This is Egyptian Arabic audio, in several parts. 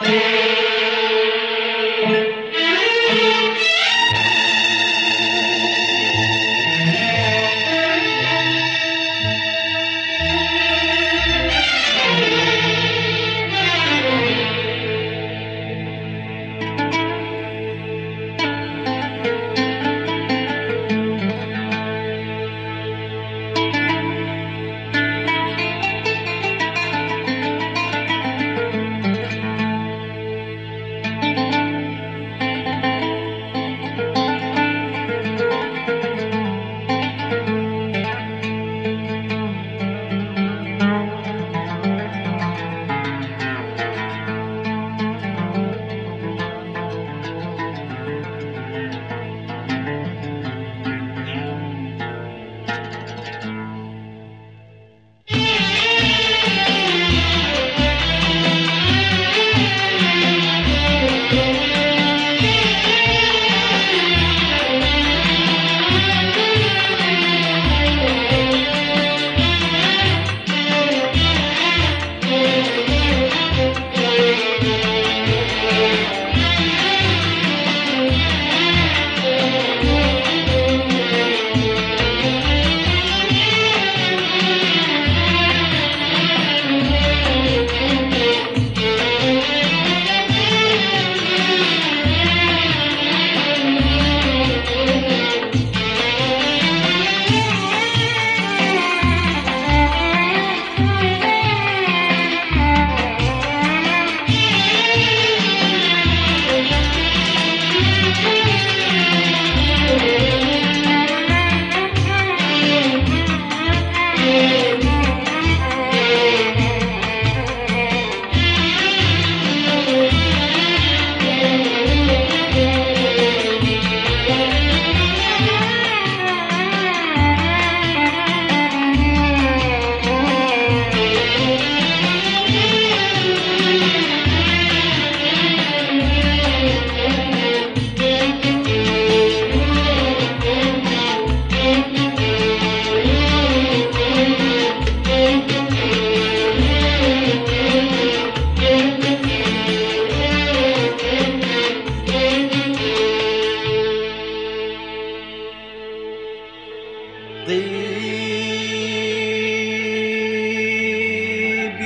طيب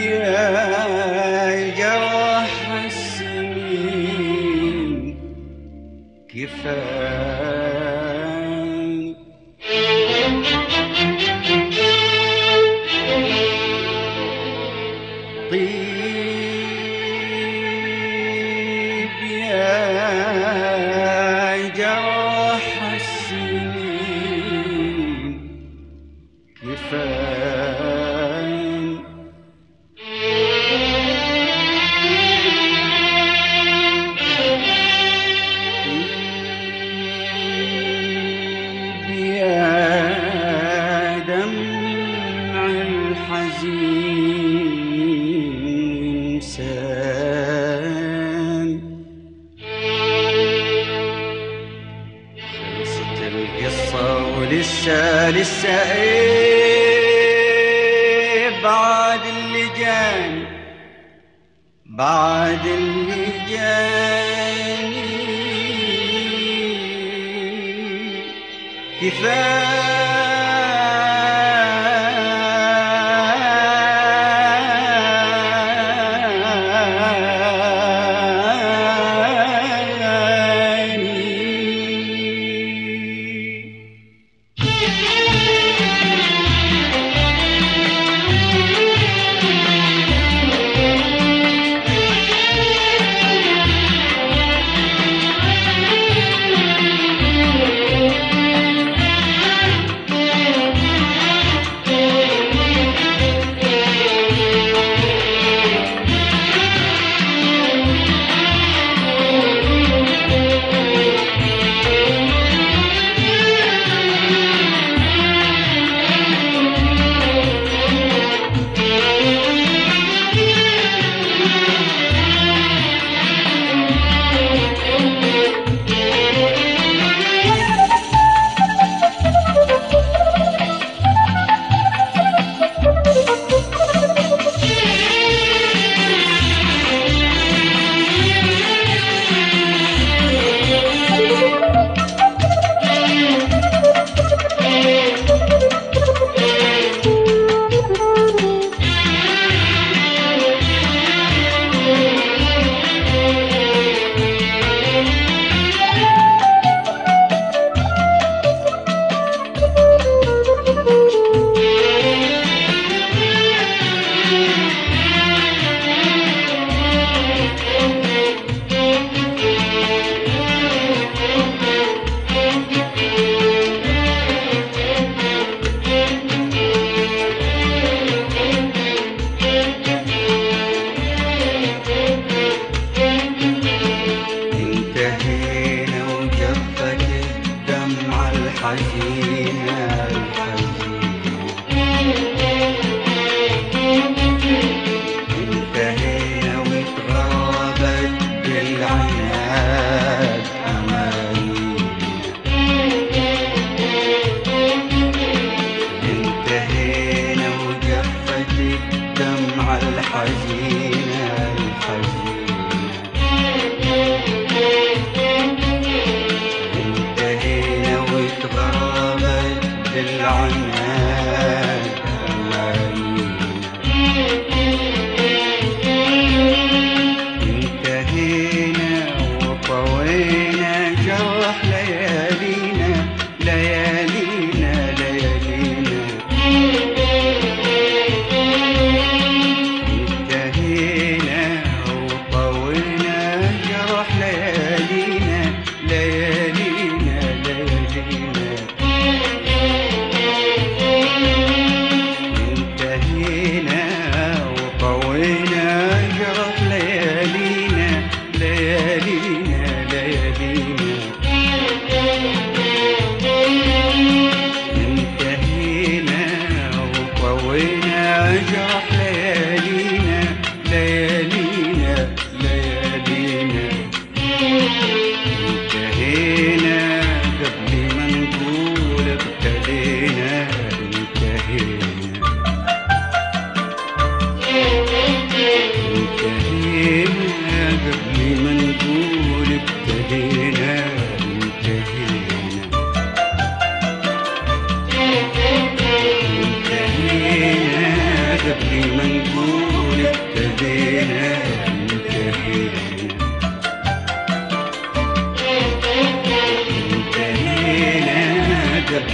يا جرح السنين كفاية طيب يا جرح السنين كفاية يا دمع الحزين إنسان خلصت القصة ولسه لسه ايه بعد اللي جاني بعد اللي جاني كفاية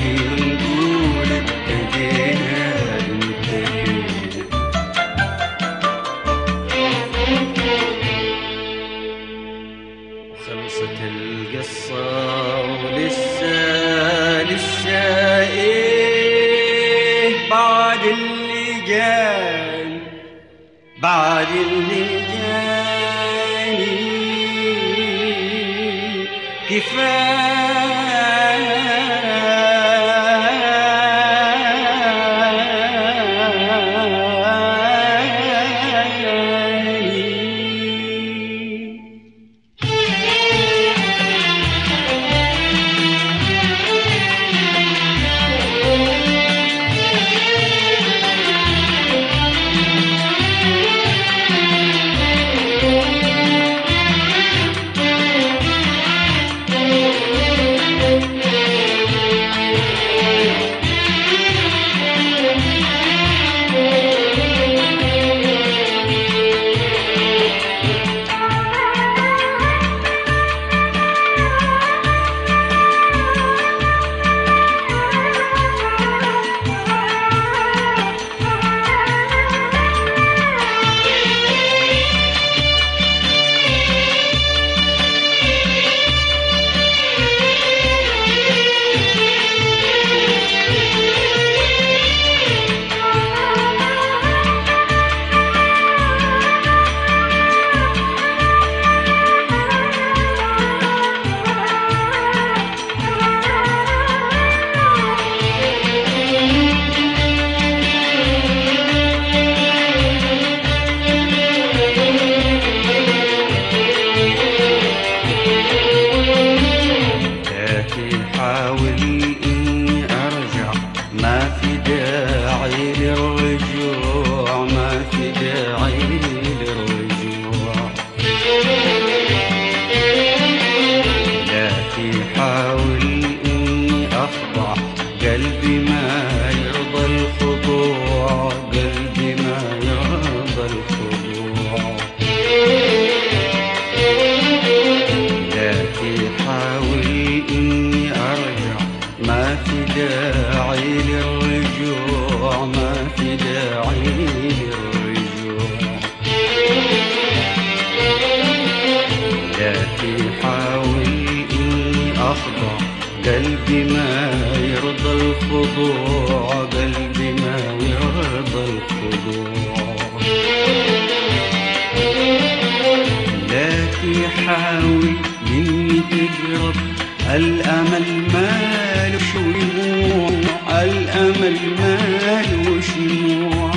نيجي نقول ابتدينا انتهينا وخلصت القصة ولسه لسه ايه بعد اللي جاني بعد اللي جاني كفاية لكن حاول اني ارجع ما في داعي للرجوع ما في داعي للرجوع لكن حاول اني اخضع قلبي ما يرضى الخضوع قلبي ما يرضى الخضوع لكن حاول اني ارجع ما في داعي للرجوع ما في داعي للرجوع لكن حاول اني اخضع قلبي ما يرضى الخضوع قلبي ما يرضى الخضوع لكن حاول مني تقرب الأمل ماله شموع الأمل ماله شموع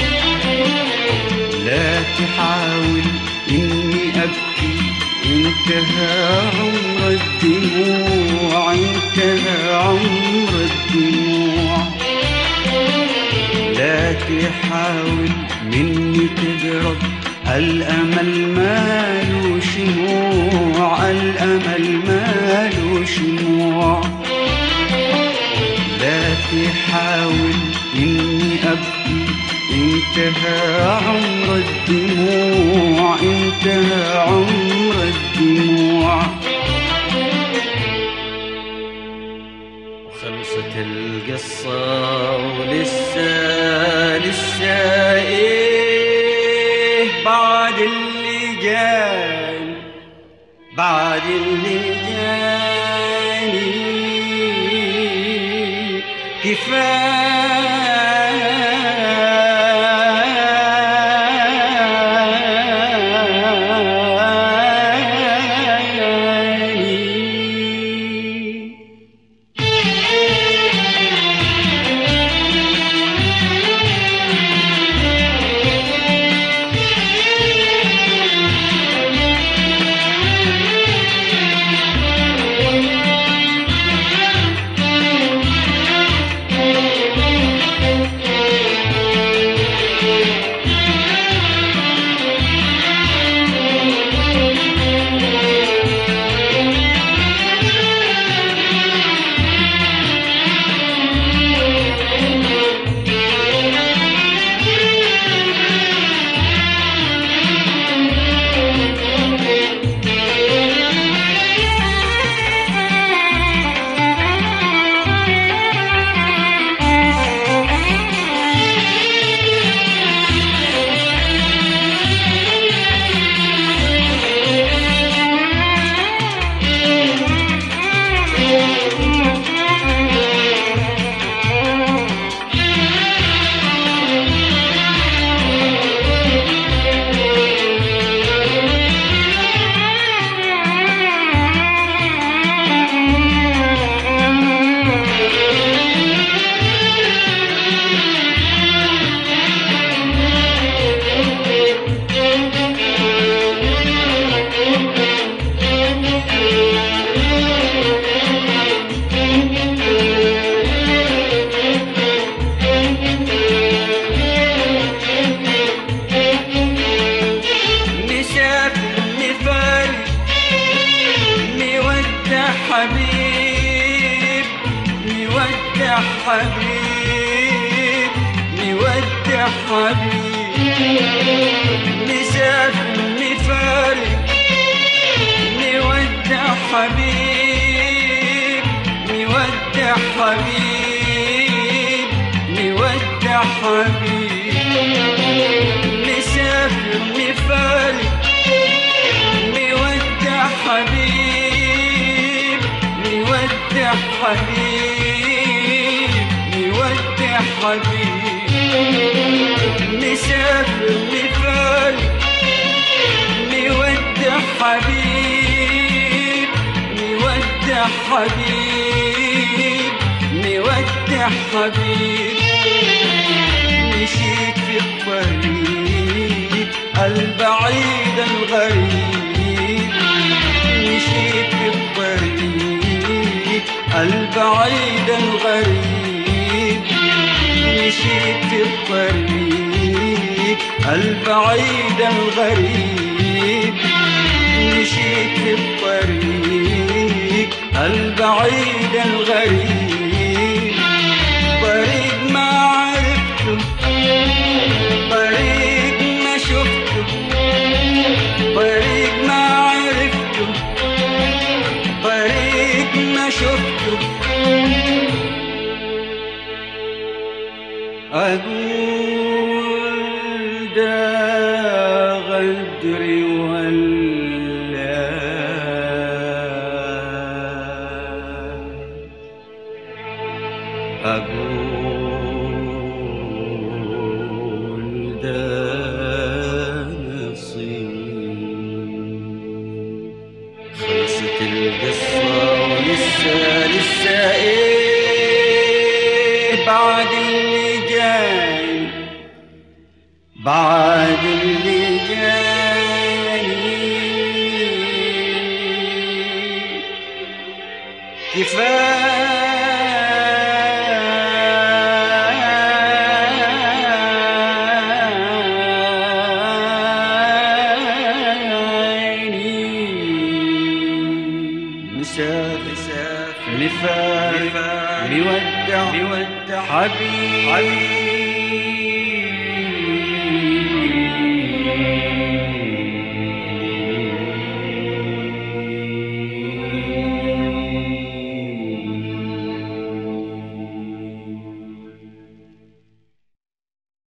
لا تحاول إني أبكي انتهى عمر الدموع انتهى عمر الدموع لا تحاول مني تقرب الأمل ماله شموع الأمل ماله شموع لا تحاول إني أبكي انتهى عمر الدموع انتهى عمر الدموع وخلصت القصة ولسه لسه ايه بعد اللي جاني بعد اللي جاني كفاية حبيب نودع حبيب نودع حبيب نسافر نفارق نودع حبيب نودع حبيب نودع حبيب نسافر نفارق نودع حبيب نودع حبيب نودع حبيب نسافر نفارق نودع حبيب نودع حبيب نودع حبيب مشيت في الطريق البعيد الغريب مشيت في الطريق البعيد الغريب مشيت في الطريق البعيد الغريب مشيت في الطريق البعيد الغريب طريق ما عرفته طريق ما شفته طريق ما عرفته طريق ما شفته أقول ده غدر ولا أقول ده نصيب خلصت القصة ولسه لسه ايه بعد اللي جاي بعد اللي جاني كفاية مسافر مسافر نفارق نودع نودع حبيب حبيب